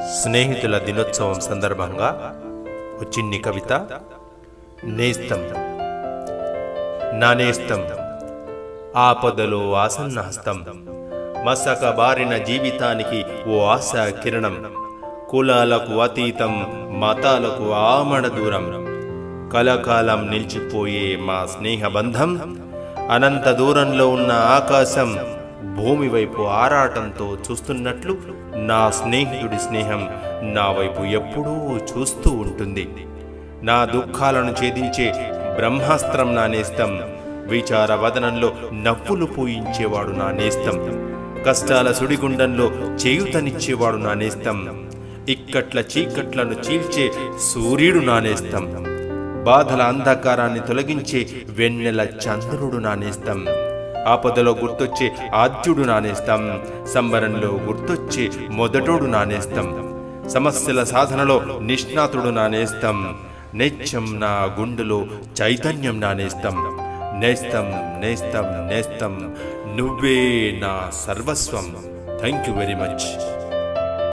స్నేహితుల దినోత్సవం సందర్భంగా ఒక చిన్ని కవిత నేస్తం నా నేస్తం ఆపదలో ఆసన్న హస్తం మసక బారిన జీవితానికి ఓ ఆశ కిరణం కులాలకు అతీతం మతాలకు ఆమడ దూరం కలకాలం నిలిచిపోయే మా స్నేహ బంధం అనంత దూరంలో ఉన్న ఆకాశం భూమి వైపు ఆరాటంతో చూస్తున్నట్లు నా స్నేహితుడి స్నేహం నా వైపు ఎప్పుడూ చూస్తూ ఉంటుంది నా దుఃఖాలను ఛేదించే బ్రహ్మాస్త్రం నా నేస్తం విచార వదనంలో నవ్వులు పూయించేవాడు నా నేస్తం కష్టాల సుడిగుండంలో చేయుతనిచ్చేవాడు నా నేస్తం ఇక్కట్ల చీకట్లను చీల్చే సూర్యుడు నా నేస్తం బాధల అంధకారాన్ని తొలగించే వెన్నెల చంద్రుడు నానేస్తాం ఆపదలో గుర్తొచ్చే ఆద్యుడు నానేస్తాం సంబరంలో గుర్తొచ్చే మొదటోడు నానేస్తాం సమస్యల సాధనలో నిష్ణాతుడు నానేస్తాం నెచ్చం నా గుండెలో చైతన్యం నానేస్తాం నేస్తం నేస్తం నేస్తం నువ్వే నా సర్వస్వం థ్యాంక్ యూ వెరీ మచ్